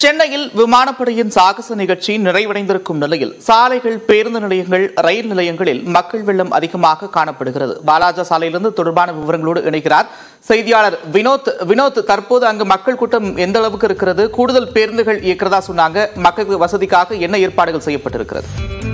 சென்னையில் விமானப்படையின் சாகச நிகழ்ச்சி நிறைவடைந்திருக்கும் நிலையில் சாலைகள் பேருந்து நிலையங்கள் ரயில் நிலையங்களில் மக்கள் வெள்ளம் அதிகமாக காணப்படுகிறது பாலாஜா சாலையிலிருந்து தொடர்பான விவரங்களோடு இணைகிறார் செய்தியாளர் வினோத் வினோத் தற்போது அங்கு மக்கள் கூட்டம் எந்த அளவுக்கு இருக்கிறது கூடுதல் பேருந்துகள் இயக்கிறதா சொன்னாங்க மக்களுக்கு வசதிக்காக என்ன ஏற்பாடுகள் செய்யப்பட்டிருக்கிறது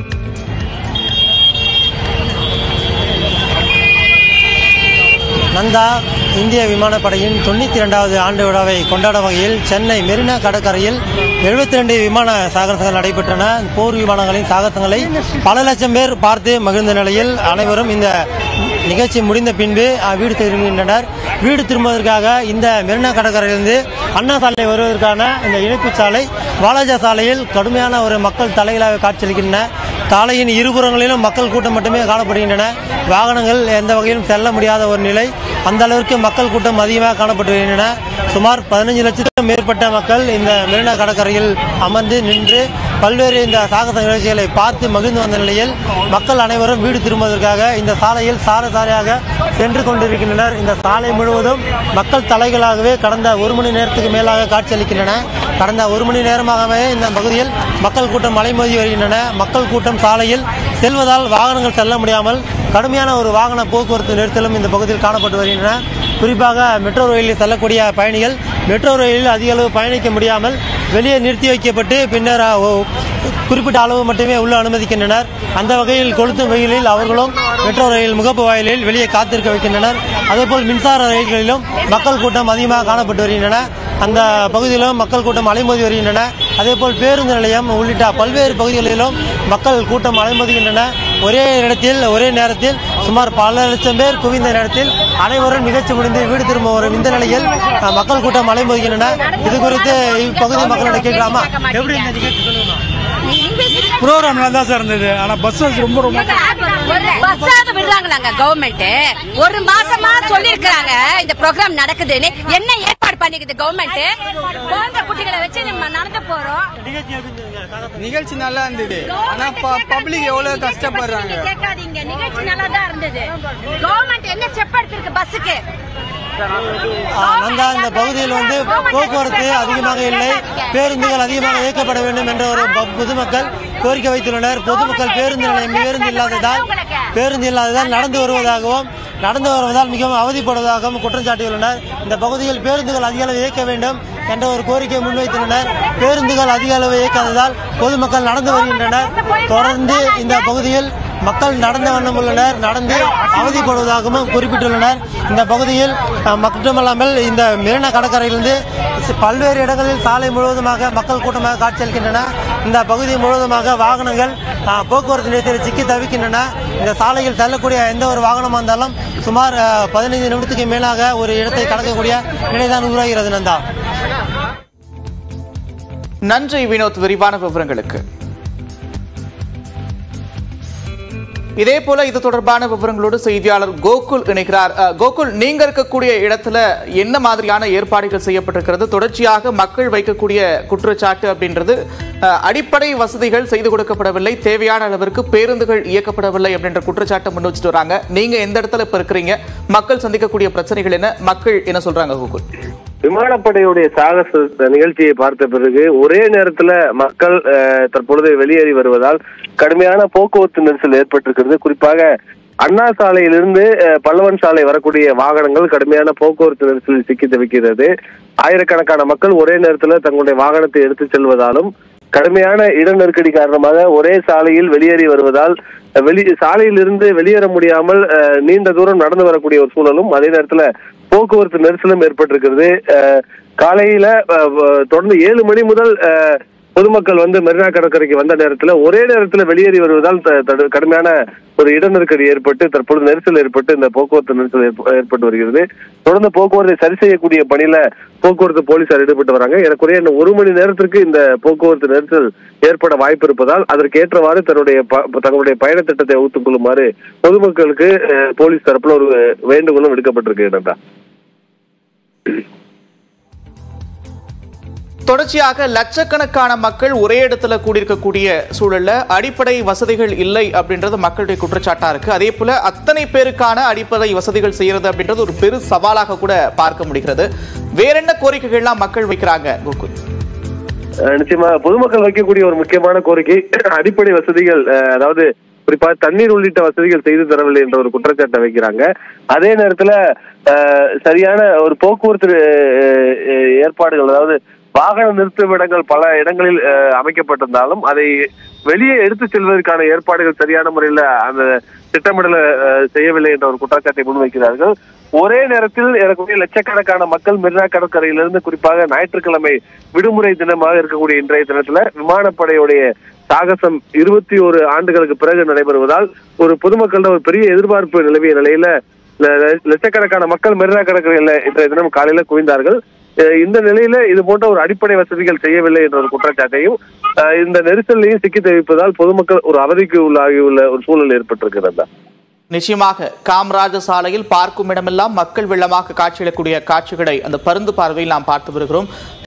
நந்தா இந்திய விமானப்படையின் தொண்ணூற்றி ரெண்டாவது ஆண்டு விழாவை கொண்டாடும் வகையில் சென்னை மெரினா கடற்கரையில் எழுபத்தி ரெண்டு விமான சாகசங்கள் நடைபெற்றன போர் விமானங்களின் சாகசங்களை பல லட்சம் பேர் பார்த்து மகிழ்ந்த நிலையில் அனைவரும் இந்த நிகழ்ச்சி முடிந்த பின்பு அஹ், வீடு திரும்புகின்றனர் வீடு திரும்புவதற்காக இந்த மெரினா கடற்கரையிலிருந்து அண்ணா சாலை வருவதற்கான இந்த இணைப்பு சாலை வாலாஜா சாலையில் கடுமையான ஒரு மக்கள் தலைகளாக காட்சியளிக்கின்றன சாலையின் இருபுறங்களிலும் மக்கள் கூட்டம் மட்டுமே காணப்படுகின்றன வாகனங்கள் எந்த வகையிலும் செல்ல முடியாத ஒரு நிலை அந்த அளவிற்கு மக்கள் கூட்டம் அதிகமாக காணப்பட்டு வருகின்றன சுமார் பதினஞ்சு லட்சத்துக்கும் மேற்பட்ட மக்கள் இந்த மெரினா கடற்கரையில் அமர்ந்து நின்று பல்வேறு இந்த சாகச நிகழ்ச்சிகளை பார்த்து மகிழ்ந்து வந்த நிலையில் மக்கள் அனைவரும் வீடு திரும்புவதற்காக இந்த சாலையில் சாலை சாலையாக சென்று கொண்டிருக்கின்றனர் இந்த சாலை முழுவதும் மக்கள் தலைகளாகவே கடந்த ஒரு மணி நேரத்துக்கு மேலாக காட்சியளிக்கின்றன கடந்த ஒரு மணி நேரமாகவே இந்த பகுதியில் மக்கள் கூட்டம் அலைமோதி வருகின்றன மக்கள் கூட்டம் சாலையில் செல்வதால் வாகனங்கள் செல்ல முடியாமல் கடுமையான ஒரு வாகன போக்குவரத்து நெரிசலும் இந்த பகுதியில் காணப்பட்டு வருகின்றன குறிப்பாக மெட்ரோ ரயிலில் செல்லக்கூடிய பயணிகள் மெட்ரோ ரயிலில் அதிக அளவு பயணிக்க முடியாமல் வெளியே நிறுத்தி வைக்கப்பட்டு பின்னர் அஹ், ஓ- குறிப்பிட்ட அளவு மட்டுமே உள்ள அனுமதிக்கின்றனர் அந்த வகையில் கொளுத்தும் வெயிலில் அவர்களும் மெட்ரோ ரயில் முகப்பு வாயிலில் வெளியே காத்திருக்க வைக்கின்றனர் அதேபோல் மின்சார ரயில்களிலும் மக்கள் கூட்டம் அதிகமாக காணப்பட்டு வருகின்றன அந்த பகுதியிலும் மக்கள் கூட்டம் அலைமோதி வருகின்றன அதேபோல் பேருந்து நிலையம் உள்ளிட்ட பல்வேறு பகுதிகளிலும் மக்கள் கூட்டம் அலைமோதுகின்றன ஒரே இடத்தில் ஒரே நேரத்தில் சுமார் பல லட்சம் பேர் குவிந்த நேரத்தில் அனைவரும் நிகழ்ச்சி முடிந்து வீடு திரும்ப வரும் இந்த நிலையில் அஹ், மக்கள் கூட்டம் அலைமோதுகின்றன இது குறித்து இப்பகுதி மக்களிடம் கேட்கலாமா எப்படி இந்த நிகழ்ச்சி சொல்லுமா ப்ரோக்ராம் நல்லா தான் சார் இருந்தது ஆனா பஸ்ஸஸ் ரொம்ப ரொம்ப பஸ்ஸாவது விடுறாங்களாங்க கவர்மெண்ட் ஒரு மாசமா சொல்லிருக்காங்க இந்த ப்ரோக்ராம் நடக்குதுன்னு என்ன ஏற்பாடு பண்ணிக்குது கவர்மெண்ட் குழந்தை குட்டிகளை வச்சு நம்ம நடந்து போறோம் நிகழ்ச்சி எப்படி இருந்ததுங்க? சாகச நிகழ்ச்சி நல்லா இருந்தது ஆனா பப்ளிக் எவ்வளவு கஷ்டப்படுறாங்க கேட்காதீங்க நிகழ்ச்சி நல்லா தான் இருந்தது கவர்மெண்ட் என்ன ஸ்டெப் எடுத்திருக்கு பஸ்ஸுக்கு ஆஹ் நந்தா இந்த பகுதியில் வந்து போக்குவரத்து அதிகமாக இல்லை பேருந்துகள் அதிகமாக இயக்கப்பட வேண்டும் என்ற ஒரு ப- பொதுமக்கள் கோரிக்கை வைத்துள்ளனர் பொதுமக்கள் பேருந்து நிலையம் பேருந்து இல்லாததால் பேருந்து இல்லாததால் நடந்து வருவதாகவும் நடந்து வருவதால் மிகவும் அவதிப்படுவதாகவும் குற்றம் சாட்டியுள்ளனர் இந்த பகுதியில் பேருந்துகள் அதிக அளவு இயக்க வேண்டும் என்ற ஒரு கோரிக்கையை முன்வைத்துள்ளனர் பேருந்துகள் அதிக அளவு இயக்காததால் பொதுமக்கள் நடந்து வருகின்றனர் தொடர்ந்து இந்த பகுதியில் மக்கள் நடந்த வண்ணம் உள்ளனர் நடந்து அவதிப்படுவதாகவும் குறிப்பிட்டுள்ளனர் இந்த பகுதியில் அஹ், மட்டுமல்லாமல் இந்த மெரினா கடற்கரையிலிருந்து சி- பல்வேறு இடங்களில் சாலை முழுவதுமாக மக்கள் கூட்டமாக காட்சியளிக்கின்றன இந்த பகுதி முழுவதுமாக வாகனங்கள் அஹ், போக்குவரத்து நிலையத்தில் சிக்கி தவிக்கின்றன இந்த சாலையில் செல்லக்கூடிய எந்த ஒரு வாகனமாக இருந்தாலும் சுமார் அஹ், பதினைந்து நிமிடத்துக்கு மேலாக ஒரு இடத்தை கடக்கக்கூடிய நிலைதான் உருவாகிறது நந்தா நன்றி வினோத் விரிவான விவரங்களுக்கு இதே போல இது தொடர்பான விவரங்களோடு செய்தியாளர் கோகுல் இணைக்கிறார் அஹ், கோகுல் நீங்க இருக்கக்கூடிய இடத்துல என்ன மாதிரியான ஏற்பாடுகள் செய்யப்பட்டிருக்கிறது தொடர்ச்சியாக மக்கள் வைக்கக்கூடிய குற்றச்சாட்டு அப்படின்றது அஹ், அடிப்படை வசதிகள் செய்து கொடுக்கப்படவில்லை தேவையான அளவிற்கு பேருந்துகள் இயக்கப்படவில்லை அப்படின்ற குற்றச்சாட்டை முன் வச்சுட்டு வராங்க நீங்க எந்த இடத்துல இப்ப இருக்கிறீங்க மக்கள் சந்திக்கக்கூடிய பிரச்சனைகள் என்ன மக்கள் என்ன சொல்றாங்க கோகுல் விமானப்படையுடைய சாகச நிகழ்ச்சியை பார்த்த பிறகு ஒரே நேரத்துல மக்கள் அஹ், தற்பொழுது வெளியேறி வருவதால் கடுமையான போக்குவரத்து நெரிசல் ஏற்பட்டிருக்கிறது குறிப்பாக அண்ணா சாலையிலிருந்து அஹ், பல்லவன் சாலை வரக்கூடிய வாகனங்கள் கடுமையான போக்குவரத்து நெரிசலில் சிக்கி தவிக்கிறது ஆயிரக்கணக்கான மக்கள் ஒரே நேரத்துல தங்களுடைய வாகனத்தை எடுத்துச் செல்வதாலும் கடுமையான இட நெருக்கடி காரணமாக ஒரே சாலையில் வெளியேறி வருவதால் அஹ், வெளி சாலையிலிருந்து வெளியேற முடியாமல் அஹ், நீண்ட தூரம் நடந்து வரக்கூடிய ஒரு சூழலும் அதே நேரத்துல போக்குவரத்து நெரிசலும் ஏற்பட்டிருக்கிறது அஹ், காலையில அஹ், வ- தொடர்ந்து ஏழு மணி முதல் அஹ், பொதுமக்கள் வந்து மெரினா கடற்கரைக்கு வந்த நேரத்துல ஒரே நேரத்துல வெளியேறி வருவதால் த- தடு- கடுமையான ஒரு இட நெருக்கடி ஏற்பட்டு தற்பொழுது நெரிசல் ஏற்பட்டு இந்த போக்குவரத்து நெரிசல் ஏற்ப- ஏற்பட்டு வருகிறது தொடர்ந்து போக்குவரத்தை சரி செய்யக்கூடிய பணியில போக்குவரத்து போலீசார் ஈடுபட்டு வராங்க ஏறக்குறைய இன்னும் ஒரு மணி நேரத்திற்கு இந்த போக்குவரத்து நெரிசல் ஏற்பட வாய்ப்பு இருப்பதால் அதற்கு ஏற்றவாறு தன்னுடைய ப- தங்களுடைய பயண திட்டத்தை வகுத்துக் கொள்ளுமாறு பொதுமக்களுக்கு அஹ், போலீஸ் தரப்புல ஒரு வேண்டுகோளும் விடுக்கப்பட்டிருக்கு நந்தா தொடர்ச்சியாக லட்சக்கணக்கான மக்கள் ஒரே இடத்துல கூடியிருக்கக்கூடிய சூழல்ல அடிப்படை வசதிகள் இல்லை அப்படின்றது மக்களுடைய குற்றச்சாட்டா இருக்கு அதே போல அத்தனை பேருக்கான அடிப்படை வசதிகள் செய்யறது அப்படின்றது ஒரு பெரு சவாலாக கூட பார்க்க முடிகிறது வேற என்ன கோரிக்கைகள்லாம் மக்கள் வைக்கிறாங்க கோகுல் அஹ் நிச்சயமா பொதுமக்கள் வைக்கக்கூடிய ஒரு முக்கியமான கோரிக்கை அடிப்படை வசதிகள் அஹ், அதாவது குறிப்பா தண்ணீர் உள்ளிட்ட வசதிகள் செய்து தரவில்லை என்ற ஒரு குற்றச்சாட்டை வைக்கிறாங்க அதே நேரத்துல அஹ், சரியான ஒரு போக்குவரத்து அஹ், அஹ், ஏற்பாடுகள் அதாவது வாகன நிறுத்துமிடங்கள் பல இடங்களில் அஹ், அமைக்கப்பட்டிருந்தாலும் அதை வெளியே எடுத்து செல்வதற்கான ஏற்பாடுகள் சரியான முறையில் அந்த திட்டமிடல அஹ், செய்யவில்லை என்ற ஒரு குற்றச்சாட்டை முன்வைக்கிறார்கள் ஒரே நேரத்தில் ஏறக்குறைய லட்சக்கணக்கான மக்கள் மெரினா கடற்கரையிலிருந்து குறிப்பாக ஞாயிற்றுக்கிழமை விடுமுறை தினமாக இருக்கக்கூடிய இன்றைய தினத்துல விமானப்படையுடைய சாகசம் இருபத்தி ஒரு ஆண்டுகளுக்கு பிறகு நடைபெறுவதால் ஒரு பொதுமக்களிடம் ஒரு பெரிய எதிர்பார்ப்பு நிலவிய நிலையில ல- ல- லட்சக்கணக்கான மக்கள் மெரினா கடற்கரையில இன்றைய தினம் காலையில குவிந்தார்கள் அஹ் இந்த நிலையில இது போன்ற ஒரு அடிப்படை வசதிகள் செய்யவில்லை என்ற ஒரு குற்றச்சாட்டையும் அஹ் இந்த நெரிசலையும் சிக்கி தவிப்பதால் பொதுமக்கள் ஒரு அவதிக்கு உள்ளாகியுள்ள ஒரு சூழல் ஏற்பட்டிருக்கிறது நிச்சயமாக காமராஜ சாலையில் பார்க்கும் இடமெல்லாம் மக்கள் வெள்ளமாக காட்சியளிக்கக்கூடிய காட்சிகளை அந்த பருந்து பார்வையில் நாம் பார்த்து வருகிறோம்